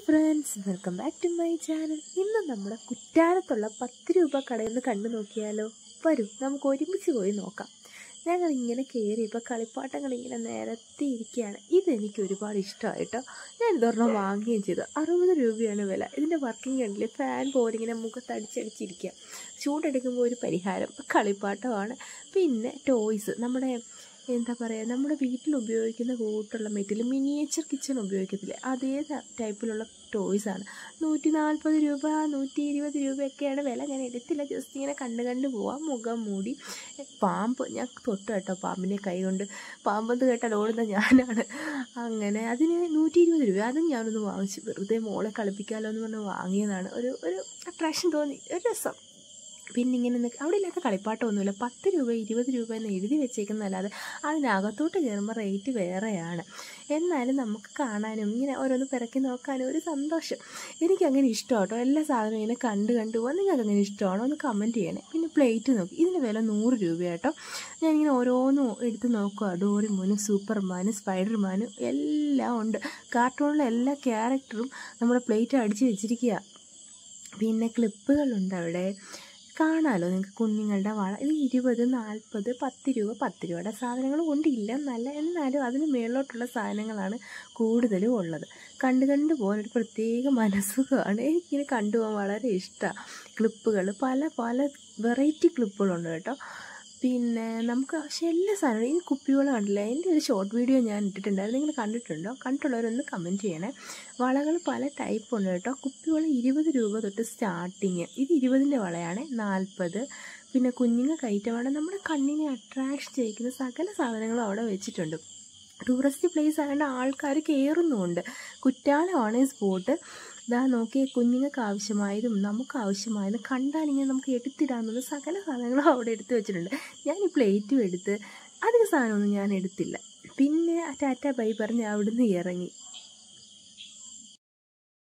friends welcome back to my channel ഇന്ന് നമ്മുടെ കുറ്റാലത്തുള്ള പത്ത് രൂപ കടയിൽ നിന്ന് കണ്ടു നോക്കിയാലോ വരൂ നമുക്ക് ഒരുമിച്ച് പോയി നോക്കാം ഞങ്ങൾ ഇങ്ങനെ കയറി ഇപ്പോൾ കളിപ്പാട്ടങ്ങൾ ഇങ്ങനെ നിരത്തിയിരിക്കുകയാണ് ഇതെനിക്ക് ഒരുപാട് ഇഷ്ടമായിട്ടോ ഞാൻ ഇതൊരെണ്ണം വാങ്ങുകയും ചെയ്തു അറുപത് രൂപയാണ് വില ഇതിൻ്റെ വർക്കിംഗ് കണ്ടില്ലേ ഫാൻ പോലെ ഇങ്ങനെ മുഖത്തടിച്ചടിച്ചിരിക്കുക ചൂടെടുക്കുമ്പോൾ ഒരു പരിഹാരം കളിപ്പാട്ടമാണ് പിന്നെ ടോയ്സ് നമ്മുടെ എന്താ പറയുക നമ്മുടെ വീട്ടിൽ ഉപയോഗിക്കുന്ന കൂട്ടുള്ള മെറ്റീരിയൽ മിനിയേച്ചർ കിച്ചൺ ഉപയോഗിക്കത്തില്ലേ അതേ ത- ടൈപ്പിലുള്ള ടോയ്സാണ് നൂറ്റി നാൽപ്പത് രൂപ നൂറ്റി ഇരുപത് രൂപയൊക്കെയാണ് വില ഞാൻ എടുത്തില്ല ജസ്റ്റ് ഇങ്ങനെ കണ്ട് കണ്ട് പോവാം മുഖം മൂടി പാമ്പ് ഞാൻ തൊട്ട് കേട്ടോ പാമ്പിനെ കൈ കൊണ്ട് പാമ്പെന്ന് കേട്ടാൽ ഓടുന്ന ഞാനാണ് അങ്ങനെ അതിന് നൂറ്റി ഇരുപത് രൂപ അതും ഞാനൊന്ന് വാങ്ങിച്ചു വെറുതെ മോളെ കളിപ്പിക്കാമല്ലോ എന്ന് പറഞ്ഞ് വാങ്ങിയതാണ് ഒരു ഒരു അട്രാക്ഷൻ തോന്നി ഒരു രസം പിന്നെ ഇങ്ങനെ നിൽക്ക അവിടെ ഇല്ലാത്ത കളിപ്പാട്ടമൊന്നുമില്ല പത്ത് രൂപ ഇരുപത് രൂപ എന്ന് എഴുതി വെച്ചേക്കുന്നതല്ലാതെ അതിനകത്തോട്ട് കയറുമ്പോൾ റേറ്റ് വേറെയാണ് എന്നാലും നമുക്ക് കാണാനും ഇങ്ങനെ ഓരോന്ന് പിറക്കി നോക്കാനും ഒരു സന്തോഷം എനിക്കങ്ങനെ ഇഷ്ടമാട്ടോ എല്ലാ സാധനവും ഇങ്ങനെ കണ്ട് കണ്ട് പോകാൻ നിങ്ങൾക്ക് അങ്ങനെ ഇഷ്ടമാണോ ഒന്ന് കമൻറ്റ് ചെയ്യണേ പിന്നെ പ്ലേറ്റ് നോക്കി ഇതിന് വില നൂറ് രൂപയാട്ടോ ഞാനിങ്ങനെ ഓരോന്നും എടുത്ത് നോക്കുക ഡോറിമോനും സൂപ്പർമാനും സ്പൈഡർമാനും എല്ലാം ഉണ്ട് കാർട്ടൂണിലെ എല്ലാ ക്യാരക്ടറും നമ്മുടെ പ്ലേറ്റ് അടിച്ച് വെച്ചിരിക്കുക പിന്നെ ക്ലിപ്പുകളുണ്ട് അവിടെ കാണാമല്ലോ നിങ്ങൾക്ക് കുഞ്ഞുങ്ങളുടെ വള ഇത് ഇരുപത് നാൽപ്പത് പത്ത് രൂപ പത്ത് രൂപയുടെ സാധനങ്ങൾ കൊണ്ടില്ല നല്ല എന്നാലും അതിന് മേളിലോട്ടുള്ള സാധനങ്ങളാണ് കൂടുതലും ഉള്ളത് കണ്ട് കണ്ട് പോകാൻ ഒരു പ്രത്യേക മനസ്സുഖമാണ് എനിക്കിങ്ങനെ കണ്ടുപോകാൻ വളരെ ഇഷ്ടമാണ് ക്ലിപ്പുകൾ പല പല വെറൈറ്റി ക്ലിപ്പുകളുണ്ട് കേട്ടോ പിന്നെ നമുക്ക് പക്ഷേ എല്ലാ സാധനവും ഈ കുപ്പികൾ കണ്ടില്ല എൻ്റെ ഒരു ഷോർട്ട് വീഡിയോ ഞാൻ ഇട്ടിട്ടുണ്ടായിരുന്നു നിങ്ങൾ കണ്ടിട്ടുണ്ടോ കണ്ടിട്ടുള്ളവരൊന്ന് കമൻറ്റ് ചെയ്യണേ വളകൾ പല ടൈപ്പ് ഉണ്ട് കേട്ടോ കുപ്പിവള ഇരുപത് രൂപ തൊട്ട് സ്റ്റാർട്ടിങ് ഇത് ഇരുപതിൻ്റെ വളയാണ് നാൽപ്പത് പിന്നെ കുഞ്ഞുങ്ങൾക്ക് ഐറ്റമാണ് നമ്മുടെ കണ്ണിനെ അട്രാക്ഷൻ ചെയ്യിക്കുന്ന സകല സാധനങ്ങളും അവിടെ വെച്ചിട്ടുണ്ട് ടൂറിസ്റ്റ് പ്ലേസ് ആയതുകൊണ്ട് ആൾക്കാർ കയറുന്നുമുണ്ട് കുറ്റാലമാണ് ഈ സ്പോട്ട് ഇതാ നോക്കി കുഞ്ഞുങ്ങൾക്ക് ആവശ്യമായതും നമുക്ക് ആവശ്യമായതും കണ്ടാലിങ്ങനെ നമുക്ക് എടുത്തിടാവുന്നത് സകല സാധനങ്ങളും അവിടെ എടുത്ത് വെച്ചിട്ടുണ്ട് ഞാൻ ഈ പ്ലേറ്റും എടുത്ത് അധിക സാധനമൊന്നും ഞാൻ എടുത്തില്ല പിന്നെ ടാറ്റ ബൈ പറഞ്ഞ് അവിടുന്ന് ഇറങ്ങി